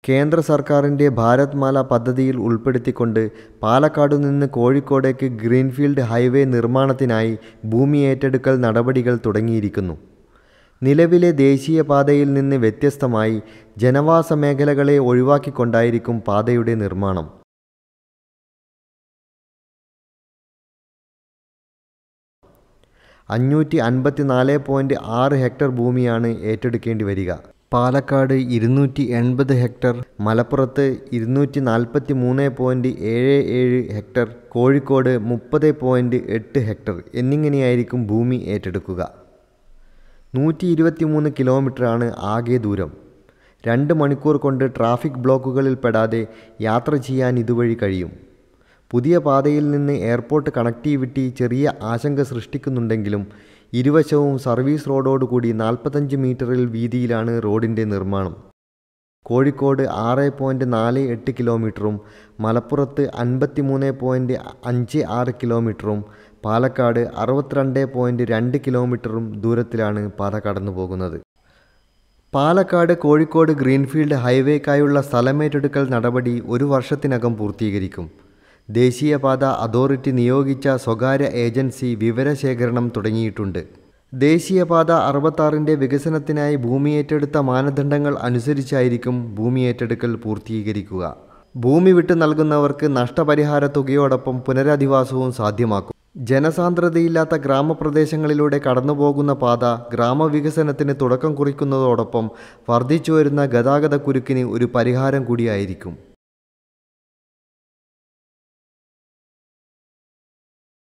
കേന്ദ്ര സർക്കാരിൻ്റെ ഭാരത് മാല പദ്ധതിയിൽ ഉൾപ്പെടുത്തിക്കൊണ്ട് പാലക്കാടു നിന്ന് കോഴിക്കോടേക്ക് ഗ്രീൻഫീൽഡ് ഹൈവേ നിർമ്മാണത്തിനായി ഭൂമി ഏറ്റെടുക്കൽ നടപടികൾ തുടങ്ങിയിരിക്കുന്നു നിലവിലെ ദേശീയപാതയിൽ നിന്ന് വ്യത്യസ്തമായി ജനവാസ മേഖലകളെ ഒഴിവാക്കിക്കൊണ്ടായിരിക്കും പാതയുടെ നിർമ്മാണം അഞ്ഞൂറ്റി അൻപത്തി നാല് പോയിൻറ്റ് ആറ് ഹെക്ടർ ഭൂമിയാണ് ഏറ്റെടുക്കേണ്ടി വരിക പാലക്കാട് ഇരുന്നൂറ്റി എൺപത് ഹെക്ടർ മലപ്പുറത്ത് ഇരുന്നൂറ്റി നാൽപ്പത്തി മൂന്ന് പോയിൻറ്റ് ഏഴ് ഏഴ് ഹെക്ടർ കോഴിക്കോട് മുപ്പത് പോയിൻറ്റ് എട്ട് ഹെക്ടർ എന്നിങ്ങനെയായിരിക്കും ഭൂമി ഏറ്റെടുക്കുക നൂറ്റി ഇരുപത്തി മൂന്ന് കിലോമീറ്ററാണ് ആകെ ദൂരം രണ്ട് മണിക്കൂർ കൊണ്ട് ട്രാഫിക് ബ്ലോക്കുകളിൽ പെടാതെ യാത്ര ചെയ്യാൻ ഇതുവഴി കഴിയും പുതിയ പാതയിൽ നിന്ന് എയർപോർട്ട് കണക്ടിവിറ്റി ചെറിയ ആശങ്ക സൃഷ്ടിക്കുന്നുണ്ടെങ്കിലും ഇരുവശവും സർവീസ് റോഡോടുകൂടി നാൽപ്പത്തഞ്ച് മീറ്ററിൽ വീതിയിലാണ് റോഡിൻ്റെ നിർമ്മാണം കോഴിക്കോട് ആറ് പോയിൻറ്റ് നാല് എട്ട് കിലോമീറ്ററും മലപ്പുറത്ത് അൻപത്തി മൂന്ന് പോയിൻറ്റ് അഞ്ച് ആറ് കിലോമീറ്ററും പാലക്കാട് അറുപത്തിരണ്ട് പോയിൻറ്റ് രണ്ട് കിലോമീറ്ററും ദൂരത്തിലാണ് പാത കടന്നു പോകുന്നത് പാലക്കാട് കോഴിക്കോട് ഗ്രീൻഫീൽഡ് ഹൈവേക്കായുള്ള സ്ഥലമേറ്റെടുക്കൽ നടപടി ഒരു വർഷത്തിനകം പൂർത്തീകരിക്കും ദേശീയപാത അതോറിറ്റി നിയോഗിച്ച സ്വകാര്യ ഏജൻസി വിവരശേഖരണം തുടങ്ങിയിട്ടുണ്ട് ദേശീയപാത അറുപത്താറിൻ്റെ വികസനത്തിനായി ഭൂമി ഏറ്റെടുത്ത മാനദണ്ഡങ്ങൾ അനുസരിച്ചായിരിക്കും ഭൂമി ഏറ്റെടുക്കൽ പൂർത്തീകരിക്കുക ഭൂമി വിട്ടു നൽകുന്നവർക്ക് നഷ്ടപരിഹാര തുകയോടൊപ്പം പുനരധിവാസവും സാധ്യമാക്കും ജനസാന്ദ്രതയില്ലാത്ത ഗ്രാമപ്രദേശങ്ങളിലൂടെ കടന്നുപോകുന്ന പാത ഗ്രാമവികസനത്തിന് തുടക്കം കുറിക്കുന്നതോടൊപ്പം വർദ്ധിച്ചുവരുന്ന ഗതാഗത കുരുക്കിന് ഒരു പരിഹാരം കൂടിയായിരിക്കും